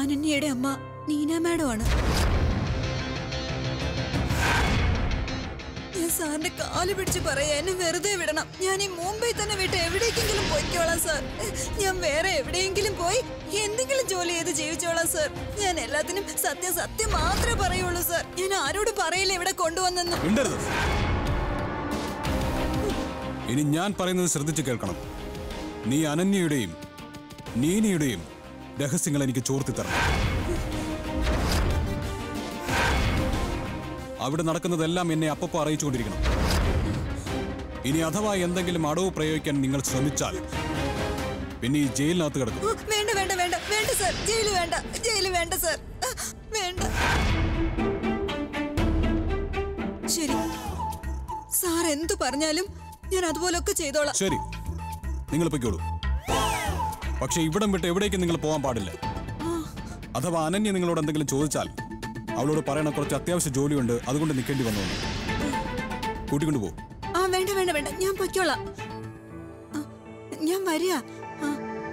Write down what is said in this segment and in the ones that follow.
അനന്യയുടെ അമ്മ നീന മാഡം ആണ് ഞാൻ സാറിന്റെ കാല് പിടിച്ച് പറയാ എന്നെ വെറുതെ വിടണം ഞാൻ ഈ മുംബൈ തന്നെ വിട്ട് എവിടേക്കെങ്കിലും പോയിക്കോളാം സാർ ഞാൻ വേറെ എവിടെയെങ്കിലും പോയി എന്തെങ്കിലും ജോലി ചെയ്ത് ജീവിച്ചോളാം സാർ ഞാൻ എല്ലാത്തിനും സത്യം സത്യം മാത്രമേ പറയുള്ളൂ സാർ ഞാൻ ആരോട് പറയില്ല ഇവിടെ കൊണ്ടുവന്നെന്ന് മിണ്ടരുത് ഇനി ഞാൻ പറയുന്നത് ശ്രദ്ധിച്ചു കേൾക്കണം നീ അനന്യയുടെയും നീനയുടെയും രഹസ്യങ്ങൾ എനിക്ക് ചോർത്തി തരണം അവിടെ നടക്കുന്നതെല്ലാം എന്നെ അപ്പപ്പോ അറിയിച്ചുകൊണ്ടിരിക്കണം ഇനി അഥവാ എന്തെങ്കിലും അടവ് പ്രയോഗിക്കാൻ നിങ്ങൾ ശ്രമിച്ചാൽ പിന്നെ ഈ ജയിലിനകത്ത് കിടക്കും ഓ, വേണ്ട വേണ്ട വേണ്ട വേണ്ട സാർ ജയില് വേണ്ട ജയില് വേണ്ട സാർ ആ, വേണ്ട ശരി സാർ എന്തു പറഞ്ഞാലും ഞാൻ അതുപോലൊക്കെ ചെയ്തോളാം ശരി നിങ്ങൾ പൊയ്ക്കോളൂ പക്ഷെ ഇവിടം വിട്ട് എവിടേക്കും നിങ്ങൾ പോകാൻ പാടില്ല അഥവാ അനന്യ നിങ്ങളോട് എന്തെങ്കിലും ചോദിച്ചാൽ അവളോട് പറയണ കുറച്ച് അത്യാവശ്യ ജോലിയുണ്ട് അതുകൊണ്ട് നിൽക്കേണ്ടി വന്നു എന്ന്. കൂട്ടിക്കൊണ്ടു പോകും ആ വേണ്ട വേണ്ട വേണ്ട ഞാൻ പൊയ്ക്കോളാം ആ, ഞാൻ വരിക ആ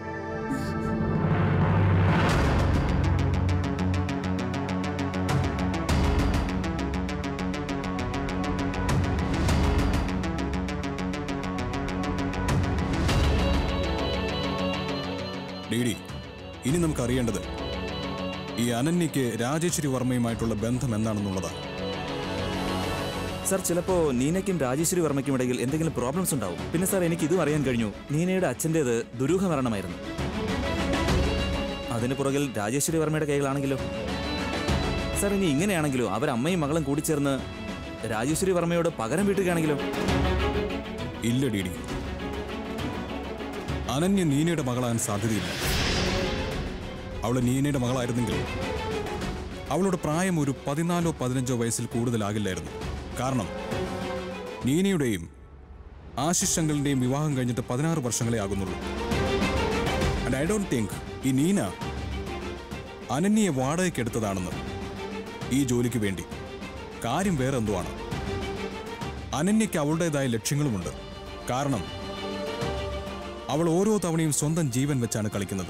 ഡി ഡി ഇനി നമുക്ക് അറിയേണ്ടത് ഈ അനന്യയ്ക്ക് രാജേശ്വരി വർമ്മയുമായിട്ടുള്ള ബന്ധം എന്താണെന്നുള്ളതാണ് സാർ ചിലപ്പോൾ നീനയ്ക്കും രാജേശ്വരി വർമ്മയ്ക്കും ഇടയിൽ എന്തെങ്കിലും പ്രോബ്ലംസ് ഉണ്ടാവും പിന്നെ സാർ എനിക്ക് ഇതും അറിയാൻ കഴിഞ്ഞു നീനയുടെ അച്ഛൻ്റേത് ദുരൂഹ മരണമായിരുന്നു അതിന് പുറകിൽ രാജേശ്വരി വർമ്മയുടെ കൈകളാണെങ്കിലോ സാർ ഇനി ഇങ്ങനെയാണെങ്കിലോ അവർ അമ്മയും മകളും കൂടി ചേർന്ന് രാജേശ്വരി വർമ്മയോട് പകരം വീട്ടുകയാണെങ്കിലോ ഇല്ല ഡി ഡി അനന്യ നീനയുടെ മകളാകാൻ സാധ്യതയില്ല അവള് നീനയുടെ മകളായിരുന്നെങ്കിൽ അവളുടെ പ്രായം ഒരു പതിനാലോ പതിനഞ്ചോ വയസ്സിൽ കൂടുതലാകില്ലായിരുന്നു കാരണം നീനയുടെയും ആശിഷ് ശങ്കലിന്റെയും വിവാഹം കഴിഞ്ഞിട്ട് പതിനാറ് വർഷങ്ങളെ ആകുന്നുള്ളൂ ആൻഡ് ഐ ഡോണ്ട് തിങ്ക് ഈ നീന അനന്യയെ വാടകയ്ക്ക് എടുത്തതാണെന്ന് ഈ ജോലിക്ക് വേണ്ടി കാര്യം വേറെ എന്തോ ആണ് അനന്യയ്ക്ക് അവളുടേതായ ലക്ഷ്യങ്ങളുമുണ്ട് കാരണം അവൾ ഓരോ തവണയും സ്വന്തം ജീവൻ വെച്ചാണ് കളിക്കുന്നത്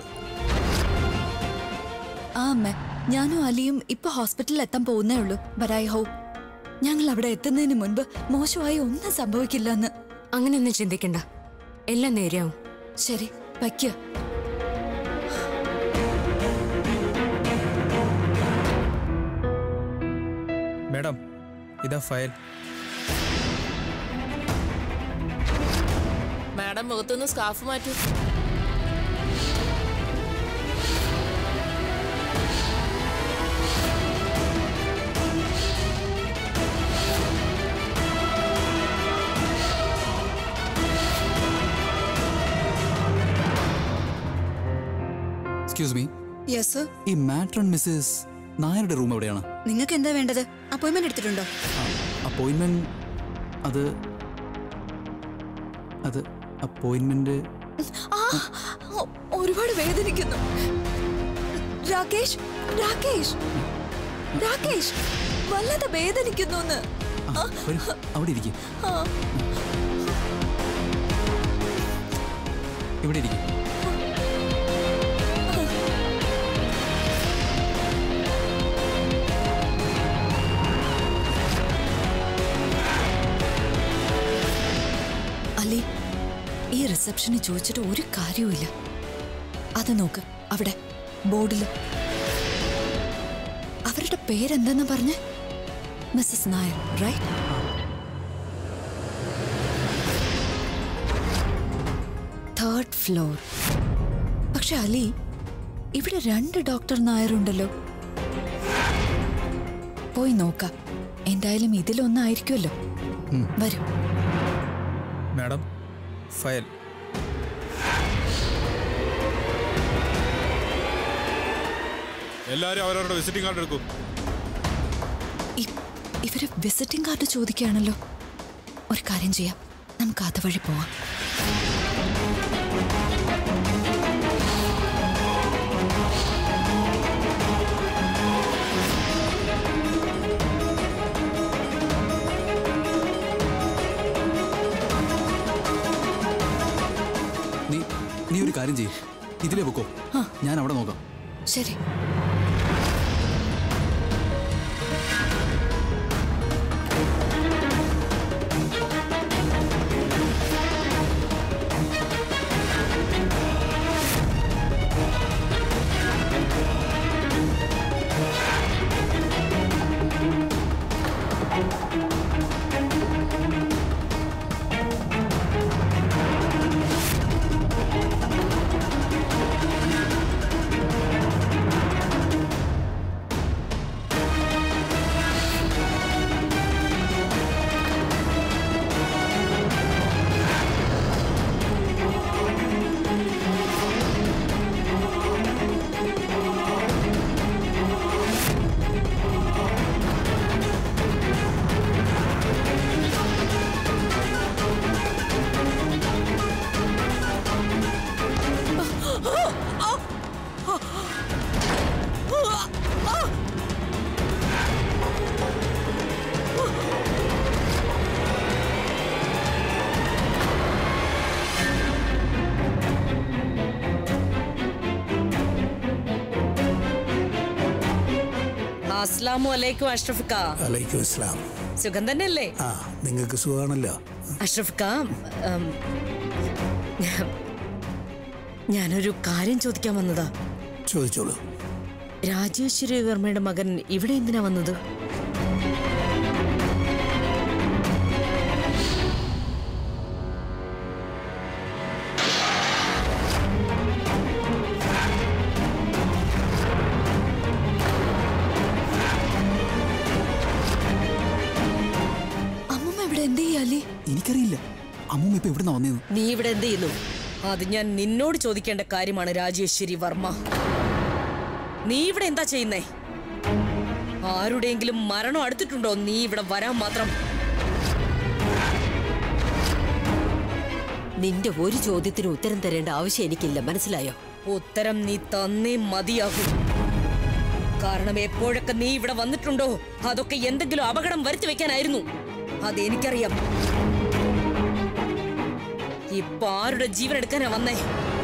ആ അമ്മ ഞാനും അലിയും ഇപ്പൊ ഹോസ്പിറ്റലിൽ എത്താൻ പോകുന്നേ ഉള്ളൂ ബട്ട് ഐ ഹോപ്പ് ഞങ്ങൾ അവിടെ എത്തുന്നതിന് മുൻപ് മോശമായി ഒന്നും സംഭവിക്കില്ല എന്ന് അങ്ങനെയൊന്നും ചിന്തിക്കണ്ട എല്ലാം നേരെയാവും ശരി വയ്ക്കുക മേഡം ഇതാ ഫയൽ മാഡം മുഖത്തുനിന്ന് സ്കാർഫ് മാറ്റൂ എക്സ്ക്യൂസ് മീ യെസ് ഈ മാട്രൺ മിസ്സസ് നായരുടെ റൂം എവിടെയാണ് നിങ്ങൾക്ക് എന്താ വേണ്ടത് അപ്പോയിന്റ്മെന്റ് എടുത്തിട്ടുണ്ടോ അപ്പോയിൻമെന്റ് അത് അത് അപ്പോയിൻമെന്റ് ആ, ഒ- ഒരുപാട് വേദനിക്കുന്നു രാകേഷ് രാകേഷ് രാകേഷ് വല്ലാതെ വേദനിക്കുന്നു എന്ന് ആ, വരൂ അവിടെ ഇരിക്കും ഇവിടെ ഇരിക്കും അലി ഈ റിസപ്ഷന് ചോദിച്ചിട്ട് ഒരു കാര്യവുമില്ല അത് നോക്ക് അവിടെ ബോർഡില് അവരുടെ പേരെന്തെന്ന് പറഞ്ഞ് Mrs Nair right third floor പക്ഷെ അലി ഇവിടെ രണ്ട് ഡോക്ടർ നായരുണ്ടല്ലോ പോയി നോക്കാം എന്തായാലും ഇതിലൊന്നായിരിക്കുമല്ലോ വരും മാഡം ഫയൽ എല്ലാവരും അവരവരുടെ വിസിറ്റിംഗ് കാർഡ് എടുക്കും ഇ- ഇവര് വിസിറ്റിംഗ് കാർഡ് ചോദിക്കുകയാണല്ലോ ഒരു കാര്യം ചെയ്യാം നമുക്ക് അതുവഴി പോവാം നീ നീ ഒരു കാര്യം ചെയ്യും ഇതിലേ പൊക്കോ ഞാൻ അവിടെ നോക്കാം ശരി അസ്ലാമു അലൈക്കും അഷ്റഫിക്ക അലൈക്കും ഇസ്ലാം സുഖം തന്നെയല്ലേ ആ നിങ്ങൾക്ക് സുഖമാണല്ലോ അഷ്റഫിക്ക ഉം, ഞാനൊരു കാര്യം ചോദിക്കാൻ വന്നതാ ചോദിച്ചോളൂ രാജേശ്വരി വർമ്മയുടെ മകൻ ഇവിടെ എന്തിനാ വന്നത് അമ്മമ്മ ഇവിടെ എന്ത് ചെയ്യാലേ എനിക്കറിയില്ല അമ്മൂമ്മ ഇപ്പൊ എവിടുന്നാ വന്നേന്ന് നീ ഇവിടെ എന്ത് ചെയ്യുന്നു അത് ഞാൻ നിന്നോട് ചോദിക്കേണ്ട കാര്യമാണ് രാജേശ്വരി വർമ്മ നീ ഇവിടെ എന്താ ചെയ്യുന്നേ ആരുടെയെങ്കിലും മരണം അടുത്തിട്ടുണ്ടോ നീ ഇവിടെ വരാൻ മാത്രം നിന്റെ ഒരു ചോദ്യത്തിന് ഉത്തരം തരേണ്ട ആവശ്യം എനിക്കില്ല മനസ്സിലായോ ഉത്തരം നീ തന്നേ മതിയാകും കാരണം എപ്പോഴൊക്കെ നീ ഇവിടെ വന്നിട്ടുണ്ടോ അതൊക്കെ എന്തെങ്കിലും അപകടം വരുത്തി വെക്കാനായിരുന്നു അതെനിക്കറിയാം ഇപ്പൊ ആരുടെ ജീവൻ എടുക്കാനാ വന്നേ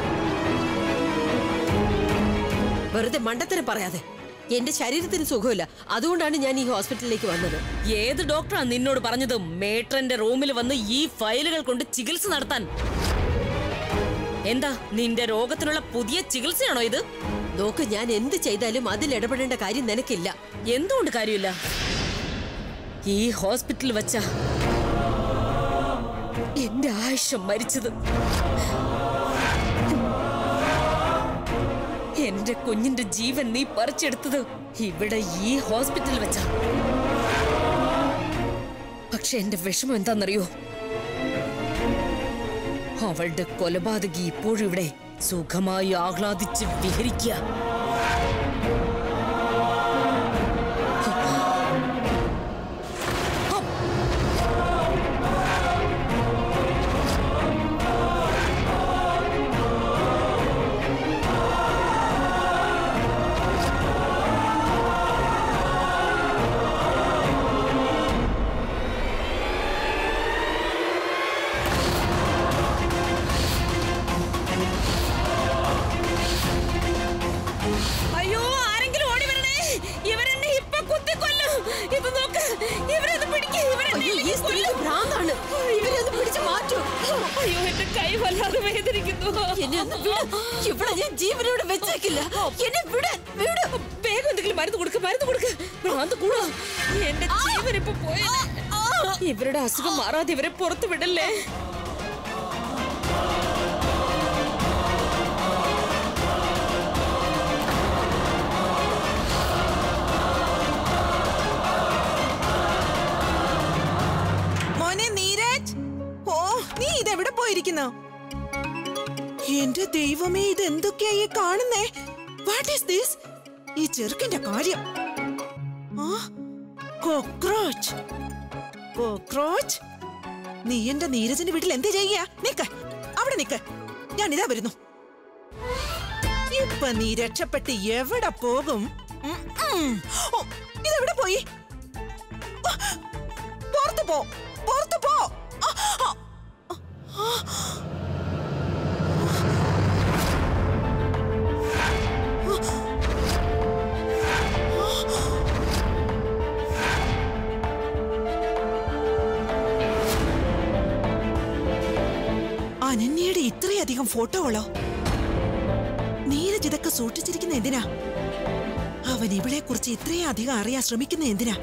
വെറുതെ മണ്ടത്തരം പറയാതെ എന്റെ ശരീരത്തിന് സുഖമില്ല അതുകൊണ്ടാണ് ഞാൻ ഈ ഹോസ്പിറ്റലിലേക്ക് വന്നത് ഏത് ഡോക്ടറാ നിന്നോട് പറഞ്ഞത് മേട്രന്റെ റൂമിൽ വന്ന് ഈ ഫയലുകൾ കൊണ്ട് ചികിത്സ നടത്താൻ എന്താ നിന്റെ രോഗത്തിനുള്ള പുതിയ ചികിത്സയാണോ ഇത് നോക്ക് ഞാൻ എന്ത് ചെയ്താലും അതിൽ ഇടപെടേണ്ട കാര്യം നിനക്കില്ല എന്തുകൊണ്ട് കാര്യമില്ല ഈ ഹോസ്പിറ്റലിൽ വച്ച എന്റെ ആയുഷം മരിച്ചത് എന്റെ കുഞ്ഞിന്റെ ജീവൻ നീ പറിച്ചെടുത്തത് ഇവിടെ ഈ ഹോസ്പിറ്റലിൽ വെച്ച പക്ഷെ എന്റെ വിഷമം എന്താണെന്നറിയോ അവളുടെ കൊലപാതകി ഇപ്പോഴും ഇവിടെ സുഖമായി ആഹ്ലാദിച്ച് വിഹരിക്കുക അയ്യോ ആരെങ്കിലും ഓടി വരണേ ഇവരെന്നെ ഇപ്പൊ കുത്തിക്കൊല്ലും ഇത് നോക്ക് ഇവരത് പിടിക്ക് ഇവരെന്നെ അയ്യോ, ഈ ഇല്ലെങ്കിൽ സ്ത്രീക്ക് കൊല്ലും. ഭ്രാന്താണ് ഇവരെ ഒന്ന് പിടിച്ചു മാറ്റൂ അയ്യോ എന്റെ കൈ വല്ലാതെ വേദനിക്കുന്നു എന്നെ ഒന്ന് വിട് ഇവിടെ ഞാൻ ജീവനോട് വെച്ചേക്കില്ല എന്നെ വിട് വിട് വേഗം എന്തെങ്കിലും മരുന്ന് കൊടുക്ക് മരുന്ന് കൊടുക്ക് ഭ്രാന്ത് കൂടാ എന്റെ ജീവൻ ഇപ്പൊ പോയ ഇവരുടെ അസുഖം മാറാതെ ഇവരെ പുറത്തു വിടല്ലേ മോനെ നീരജ് ഓ നീ ഇതെവിടെ പോയിരിക്കുന്നു എന്റെ ദൈവമേ ഇത് എന്തൊക്കെയാ ഈ കാണുന്നേ വാട്ട് ഈസ് ദിസ് ഈ ചെറുക്കന്റെ കാര്യം ആ കോക്രോച്ച് കോക്രോച്ച് നീ എന്റെ നീരജിന്റെ വീട്ടിൽ എന്ത് ചെയ്യാ നിക്ക അവിടെ നിക്ക ഞാൻ ഇതാ വരുന്നു ഇപ്പൊ നീ രക്ഷപ്പെട്ട് എവിടെ പോകും ഉം, ഉം. ഓ, ഇതെവിടെ പോയി ആ, പുറത്തു പോ പുറത്തു പോ ആ, ആ, ആ. അനന്യയുടെ ഇത്രയധികം ഫോട്ടോകളോ നീരജ് ഇതൊക്കെ സൂക്ഷിച്ചിരിക്കുന്ന എന്തിനാ അവൻ ഇവളെ കുറിച്ച് ഇത്രയും അധികം അറിയാൻ ശ്രമിക്കുന്ന എന്തിനാ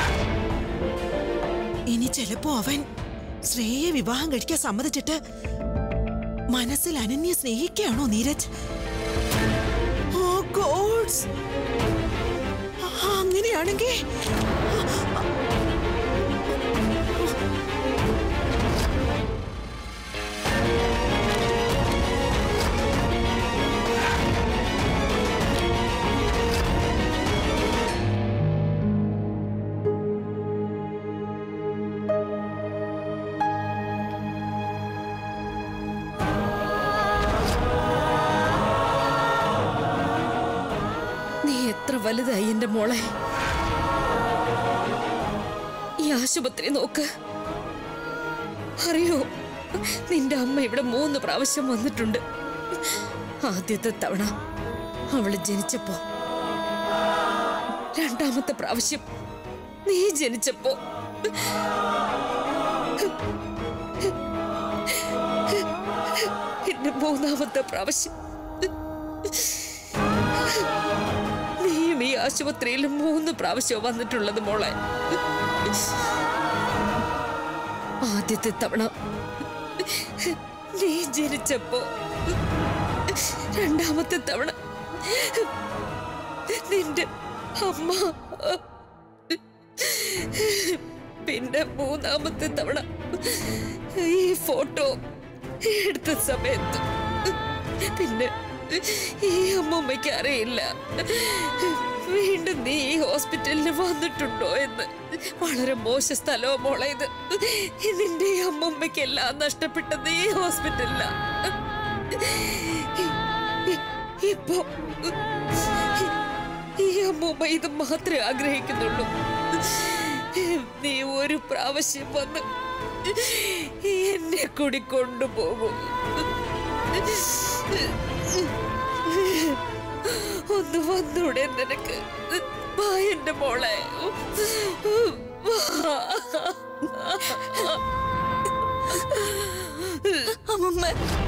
ഇനി ചിലപ്പോ അവൻ ശ്രേയെ വിവാഹം കഴിക്കാൻ സമ്മതിച്ചിട്ട് മനസ്സിൽ അനന്യ സ്നേഹിക്കുകയാണോ നീരജ് ഓ ഗോഡ്സ് അങ്ങനെയാണെങ്കിൽ നീ എത്ര വലുതായി എന്റെ മോളെ ഈ ആശുപത്രി നോക്ക് അറിയോ നിന്റെ അമ്മ ഇവിടെ മൂന്ന് പ്രാവശ്യം വന്നിട്ടുണ്ട് ആദ്യത്തെ തവണ അവള് ജനിച്ചപ്പോ രണ്ടാമത്തെ പ്രാവശ്യം നീ ജനിച്ചപ്പോ എന്റെ മൂന്നാമത്തെ പ്രാവശ്യം നീയും ഈ ആശുപത്രിയിൽ മൂന്ന് പ്രാവശ്യം വന്നിട്ടുള്ളത് മോളെ ആദ്യത്തെ തവണ നീ ജനിച്ചപ്പോ രണ്ടാമത്തെ തവണ നിന്റെ അമ്മ പിന്നെ മൂന്നാമത്തെ തവണ ഈ ഫോട്ടോ എടുത്ത സമയത്ത് പിന്നെ ഈ അമ്മൂമ്മയ്ക്ക് അറിയില്ല വീണ്ടും നീ ഈ ഹോസ്പിറ്റലിൽ വന്നിട്ടുണ്ടോ എന്ന് വളരെ മോശ സ്ഥലവും മോളെ ഇത് നിന്റെ ഈ അമ്മൂമ്മയ്ക്ക് എല്ലാം നഷ്ടപ്പെട്ടത് ഈ ഹോസ്പിറ്റലിലാ ഇപ്പോ ഈ അമ്മൂമ്മ ഇത് മാത്രമേ ആഗ്രഹിക്കുന്നുള്ളൂ നീ ഒരു പ്രാവശ്യം വന്ന് എന്നെ കൂടി കൊണ്ടുപോകും ഒന്ന് വന്നൂടെ നിനക്ക് വാ എന്റെ മോളെ വാ. അമ്മമ്മ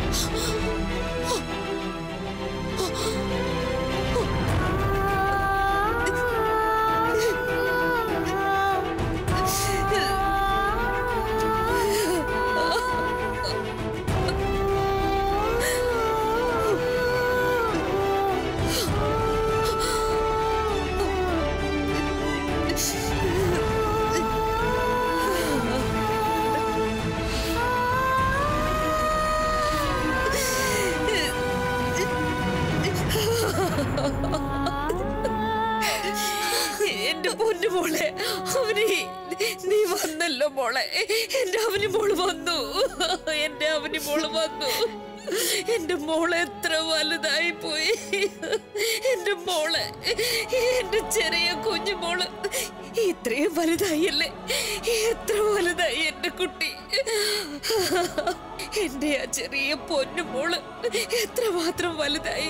എന്റെ പൊന്നു മോളെ അവന് നീ വന്നല്ലോ മോളെ എന്റെ അവന് മോള് വന്നു എന്റെ അവന് മോള് വന്നു എന്റെ മോളെ എത്ര വലുതായി പോയി എന്റെ മോളെ എന്റെ ചെറിയ കുഞ്ഞു മോള് ഇത്രയും വലുതായില്ലേ എത്ര വലുതായി എന്റെ കുട്ടി എന്റെ ആ ചെറിയ പൊന്നു മോള് എത്രമാത്രം വലുതായി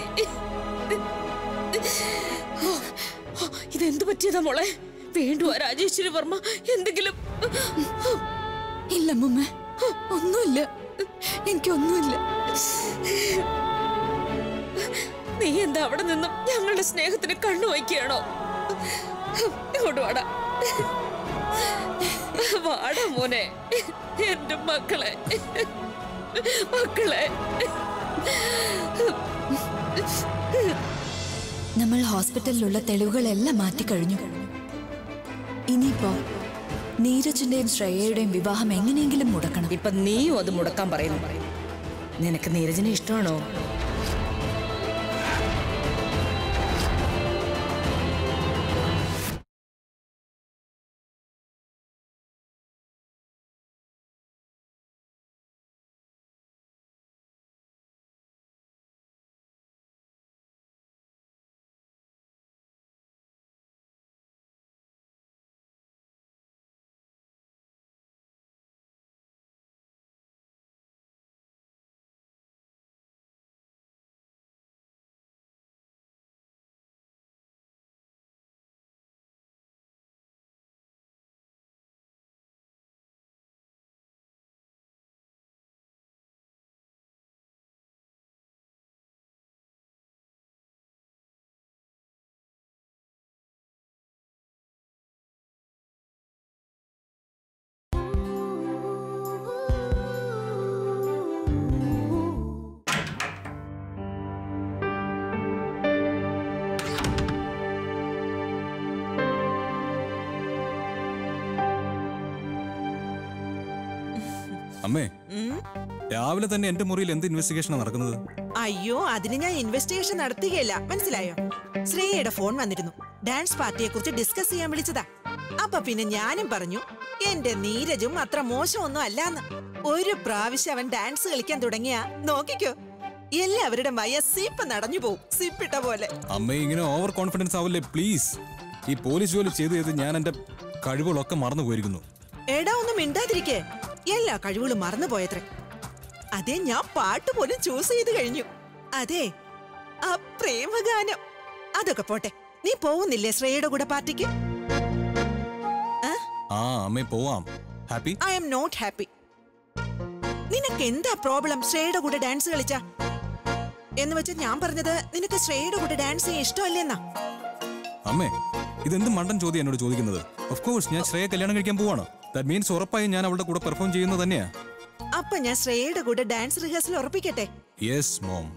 ഓ, ഓ, ഇതെന്ത് പറ്റിയതാ മോളെ വീണ്ടും ആ രാജേശ്വരി വർമ്മ എന്തെങ്കിലും ഇല്ല അമ്മമ്മ ഒന്നുമില്ല എനിക്കൊന്നുമില്ല നീ എന്താ അവിടെ നിന്നും ഞങ്ങളുടെ സ്നേഹത്തിന് കണ്ണു വയ്ക്കുകയാണോ ഇങ്ങോട്ട് വാടാ വാടാ മോനെ എന്റെ മക്കളെ മക്കളെ നമ്മൾ ഹോസ്പിറ്റലിലുള്ള തെളിവുകളെല്ലാം മാറ്റിക്കഴിഞ്ഞു ഇനിയിപ്പോ നീരജിന്റെയും ശ്രേയയുടെയും വിവാഹം എങ്ങനെയെങ്കിലും മുടക്കണം ഇപ്പൊ നീയും അത് മുടക്കാൻ പറയുന്നു നിനക്ക് നീരജിനെ ഇഷ്ടമാണോ അമ്മേ രാവിലെ തന്നെ എന്റെ മുറിയിൽ എന്ത് ഇൻവെസ്റ്റിഗേഷനാണ് നടക്കുന്നത് അയ്യോ അതിന് ഞാൻ ഇൻവെസ്റ്റിഗേഷൻ നടത്തുകയില്ല മനസ്സിലായോ ശ്രേയയുടെ ഫോൺ വന്നിരുന്നു ഡാൻസ് പാർട്ടിയെ കുറിച്ച് ഡിസ്കസ് ചെയ്യാൻ വിളിച്ചതാ അപ്പൊ പിന്നെ ഞാനും പറഞ്ഞു എന്റെ നീരജും അത്ര മോശമൊന്നും അല്ലാന്ന് ഒരു പ്രാവശ്യം അവൻ ഡാൻസ് കളിക്കാൻ തുടങ്ങിയ നോക്കിക്കോ എല്ലാവരുടെ മയ സീപ്പ് നടഞ്ഞു പോവും സീപ്പിട്ട പോലെ അമ്മ ഇങ്ങനെ ഓവർ കോൺഫിഡൻസ് ആവല്ലേ പ്ലീസ് ഈ പോലീസ് ജോലി ചെയ്ത് ചെയ്ത് ഞാൻ എന്റെ കഴിവുകളൊക്കെ മറന്നു പോയിരിക്കുന്നു എടാ ഒന്നും മിണ്ടാതിരിക്കേ എല്ലാ കഴിവുകളും മറന്നു പോയത്രേ അതെ ഞാൻ പാട്ട് പോലും ചൂസ് ചെയ്ത് കഴിഞ്ഞു അതെ ആ പ്രേമഗാനം അതൊക്കെ പോട്ടെ നീ പോകുന്നില്ലേ ശ്രേയയുടെ കൂടെ പാർട്ടിക്ക് ആ അമ്മേ പോവാം happy I'm not happy നിനക്ക് എന്താ പ്രോബ്ലം ശ്രേയയുടെ കൂടെ ഡാൻസ് കളിച്ച എന്ന് വെച്ച് ഞാൻ പറഞ്ഞത് നിനക്ക് ശ്രേയയുടെ കൂടെ ഡാൻസ് ചെയ്യാൻ ഇഷ്ടമല്ലെന്നാ അമ്മേ ഇതെന്ത് മണ്ടൻ ചോദ്യം എന്നോട് ചോദിക്കുന്നത് ഓഫ് കോഴ്സ് ഞാൻ ശ്രേയ കല്യാണം കഴിക്കാൻ പോവാണ് ദാറ്റ് മീൻസ് ഉറപ്പായും ഞാൻ അവളുടെ കൂടെ പെർഫോം ചെയ്യുന്നത് തന്നെയാ അപ്പൊ ഞാൻ ശ്രേയയുടെ കൂടെ ഡാൻസ് റിഹേഴ്സൽ ഉറപ്പിക്കട്ടെ യെസ് മോം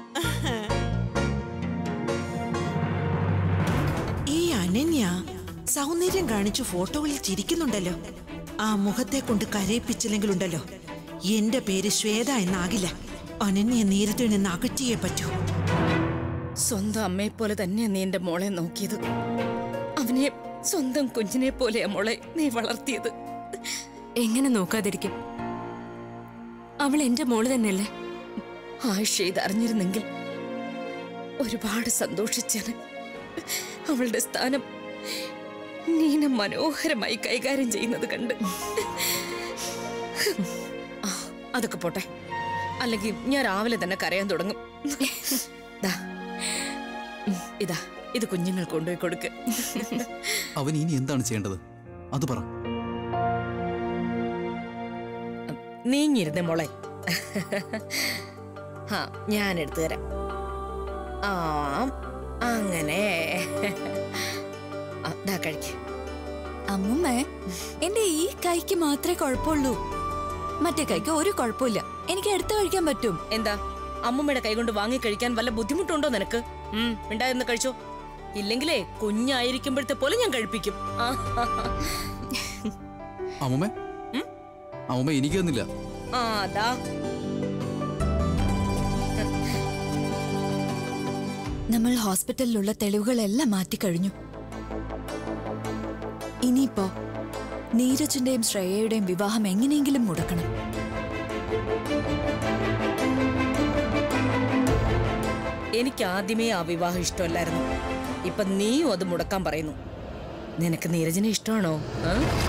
ഈ അനന്യ സൗന്ദര്യം കാണിച്ചു ഫോട്ടോകളിൽ ചിരിക്കുന്നുണ്ടല്ലോ ആ മുഖത്തെ കൊണ്ട് കരയിപ്പിച്ചില്ലെങ്കിലുണ്ടല്ലോ എന്റെ പേര് ശ്വേത എന്നാകില്ല അനന്യ നേരത്തെ നിന്ന് അകറ്റിയേ പറ്റൂ സ്വന്തം അമ്മയെ പോലെ തന്നെയാ നീ എന്റെ മോളെ നോക്കിയത് അവനെ സ്വന്തം കുഞ്ഞിനെ പോലെയാ മോളെ നീ വളർത്തിയത് എങ്ങനെ നോക്കാതിരിക്കും അവൾ എന്റെ മോള് തന്നെയല്ലേ ആയിഷ ഇത് അറിഞ്ഞിരുന്നെങ്കിൽ ഒരുപാട് സന്തോഷിച്ചാണ് അവളുടെ സ്ഥാനം നീന മനോഹരമായി കൈകാര്യം ചെയ്യുന്നത് കണ്ട് ആ, അതൊക്കെ പോട്ടെ അല്ലെങ്കിൽ ഞാൻ രാവിലെ തന്നെ കരയാൻ തുടങ്ങും ദാ, ഉം, ഇതാ ഇത് കുഞ്ഞുങ്ങൾ കൊണ്ടുപോയി കൊടുക്ക് അവൻ ഇനി എന്താണ് ചെയ്യേണ്ടത് അത് പറ നീങ്ങിരുന്നേ മോളെ ആ ഞാൻ എടുത്തു തരാം ആ അങ്ങനെ ആ, ദാ കഴിക്ക അമ്മുമ്മേ എന്റെ ഈ കൈക്ക് മാത്രമേ കുഴപ്പമുള്ളൂ മറ്റേ കൈക്ക് ഒരു കുഴപ്പമില്ല എനിക്ക് എടുത്തു കഴിക്കാൻ പറ്റും എന്താ അമ്മമ്മയുടെ കൈകൊണ്ട് വാങ്ങി കഴിക്കാൻ വല്ല ബുദ്ധിമുട്ടുണ്ടോ നിനക്ക് ഉം ഉണ്ടായിരുന്നു കഴിച്ചോ ഇല്ലെങ്കിലേ കുഞ്ഞായിരിക്കുമ്പോഴത്തെ പോലെ ഞാൻ കഴിപ്പിക്കും ആ, അമ്മൂമ്മ അമ്മൂമ്മ എനിക്ക് തന്നില്ല ആ അതാ നമ്മൾ ഹോസ്പിറ്റലിലുള്ള തെളിവുകളെല്ലാം മാറ്റിക്കഴിഞ്ഞു ഇനിയിപ്പോ നീരജിന്റെയും ശ്രേയയുടെയും വിവാഹം എങ്ങനെയെങ്കിലും മുടക്കണം എനിക്ക് ആദ്യമേ ആ വിവാഹം ഇഷ്ടമല്ലായിരുന്നു ഇപ്പൊ നീയും അത് മുടക്കാൻ പറയുന്നു നിനക്ക് നീരജിനെ ഇഷ്ടമാണോ ആ?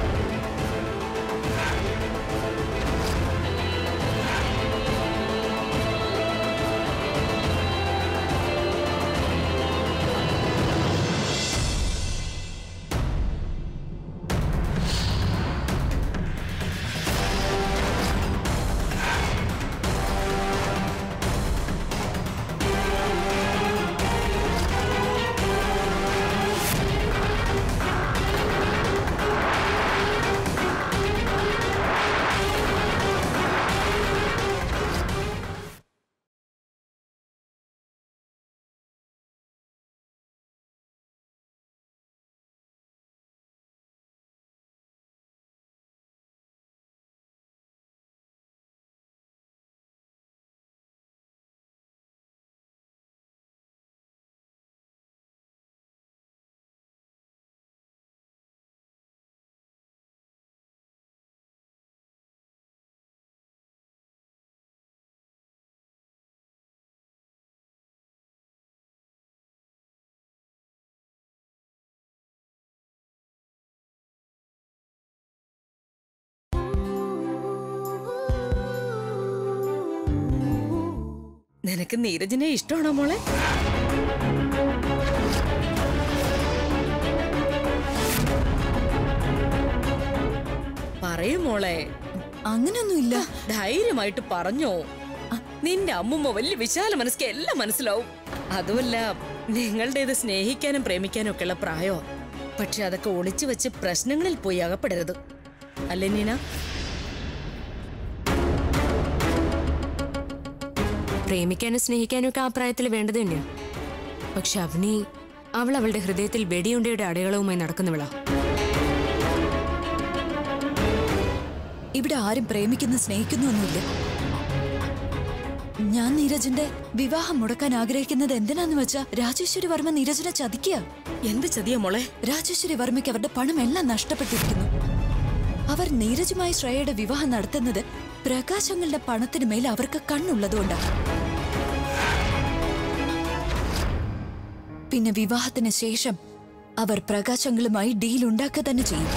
നിനക്ക് നീരജിനെ ഇഷ്ടമാണോ മോളെ പറയൂ മോളെ അങ്ങനൊന്നുമില്ല ധൈര്യമായിട്ട് പറഞ്ഞോ നിന്റെ അമ്മുമ്മ വലിയ വിശാല മനസ്ക്ക് എല്ലാം മനസ്സിലാവും അതുമല്ല നിങ്ങളുടേത് സ്നേഹിക്കാനും പ്രേമിക്കാനും ഒക്കെയുള്ള പ്രായോ പക്ഷെ അതൊക്കെ ഒളിച്ചു വെച്ച് പ്രശ്നങ്ങളിൽ പോയി അകപ്പെടരുത് അല്ലേ നീന പ്രേമിക്കാനും സ്നേഹിക്കാനും ഒക്കെ ആ പ്രായത്തിൽ വേണ്ടത് തന്നെയാണ് പക്ഷെ അവനി അവൾ അവളുടെ ഹൃദയത്തിൽ വെടിയുണ്ടയുടെ അടയാളവുമായി നടക്കുന്നവളാ ഇവിടെ ആരും പ്രേമിക്കുന്ന സ്നേഹിക്കുന്നൊന്നുമില്ല ഞാൻ നീരജിന്റെ വിവാഹം മുടക്കാൻ ആഗ്രഹിക്കുന്നത് എന്തിനാന്ന് വെച്ചാ രാജേശ്വരി വർമ്മ നീരജിനെ ചതിക്കുക എന്ത് ചതിയ മോളെ രാജേശ്വരി വർമ്മയ്ക്ക് അവരുടെ പണം എല്ലാം നഷ്ടപ്പെട്ടിരിക്കുന്നു അവർ നീരജുമായി ശ്രേയയുടെ വിവാഹം നടത്തുന്നത് പ്രകാശങ്ങളുടെ പണത്തിന് മേൽ അവർക്ക് കണ്ണുള്ളതുകൊണ്ടാണ് പിന്നെ വിവാഹത്തിന് ശേഷം അവർ പ്രകാശങ്ങളുമായി ഡീൽ ഉണ്ടാക്കുക തന്നെ ചെയ്യും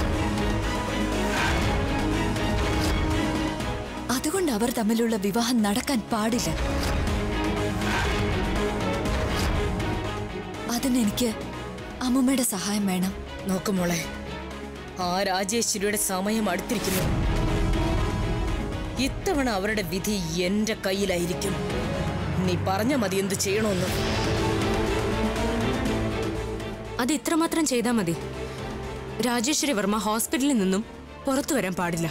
അതുകൊണ്ട് അവർ തമ്മിലുള്ള വിവാഹം നടക്കാൻ പാടില്ല അതിനെനിക്ക് അമ്മുമ്മയുടെ സഹായം വേണം നോക്ക് മോളെ ആ രാജേശ്വരിയുടെ സമയം അടുത്തിരിക്കുന്നു ഇത്തവണ അവരുടെ വിധി എന്റെ കയ്യിലായിരിക്കും നീ പറഞ്ഞ മതി എന്ത് ചെയ്യണമെന്ന് അത് ഇത്രമാത്രം ചെയ്താൽ മതി രാജേശ്വരി വർമ്മ ഹോസ്പിറ്റലിൽ നിന്നും പുറത്തു വരാൻ പാടില്ല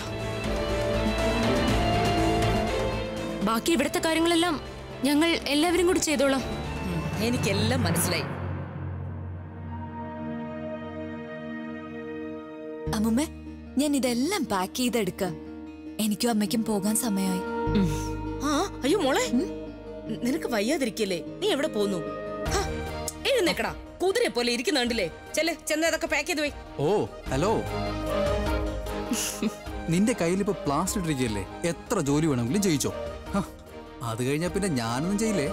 ബാക്കി ഇവിടുത്തെ കാര്യങ്ങളെല്ലാം ഞങ്ങൾ എല്ലാവരും കൂടി ചെയ്തോളാം ഉം, എനിക്കെല്ലാം മനസ്സിലായി അമ്മുമ്മ ഞാൻ ഇതെല്ലാം പാക്ക് ചെയ്തെടുക്ക എനിക്കും അമ്മയ്ക്കും പോകാൻ സമയമായി ആ അയ്യോ മോളെ നിനക്ക് വയ്യാതിരിക്കല്ലേ നീ എവിടെ പോന്നു ഹാ, എഴുന്നേക്കടാ കുതിരെ പോലെ ഇരിക്കുന്ന കണ്ടില്ലേ ചെല്ല് ചെന്ന് അതൊക്കെ പാക്ക് ചെയ്ത് പോയി ഓ ഹലോ നിന്റെ കയ്യിൽ ഇപ്പൊ പ്ലാസ്റ്റർ ഇട്ടിരിക്കല്ലേ എത്ര ജോലി വേണമെങ്കിലും ചെയ്യിച്ചോ ഹ, അത് കഴിഞ്ഞാ പിന്നെ ഞാനൊന്നും ചെയ്യില്ലേ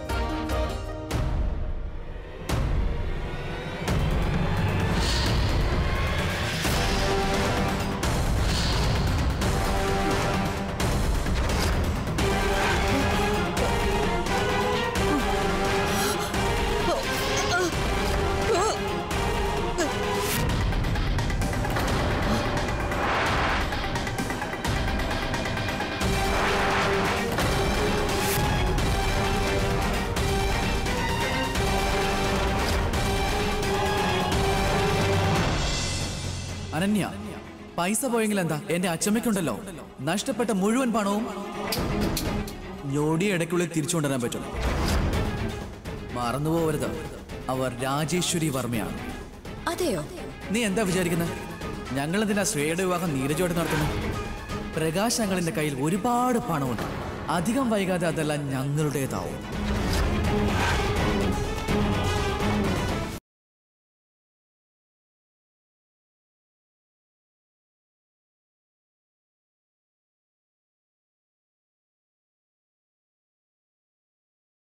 അനന്യ പൈസ പോയെങ്കിൽ എന്താ എന്റെ അച്ചമ്മയ്ക്കുണ്ടല്ലോ നഷ്ടപ്പെട്ട മുഴുവൻ പണവും ഞൊടി ഇടയ്ക്കുള്ളിൽ തിരിച്ചു കൊണ്ടുവരാൻ പറ്റും മറന്നുപോകരുത് അവർ രാജേശ്വരി വർമ്മയാണ് അതെയോ നീ എന്താ വിചാരിക്കുന്നത് ഞങ്ങൾ എന്തിനാ ശ്രേയയുടെ വിവാഹം നീരജോടെ നടത്തുന്നത് പ്രകാശ് ഞങ്ങളിന്റെ കയ്യിൽ ഒരുപാട് പണമുണ്ട് അധികം വൈകാതെ അതെല്ലാം ഞങ്ങളുടേതാവും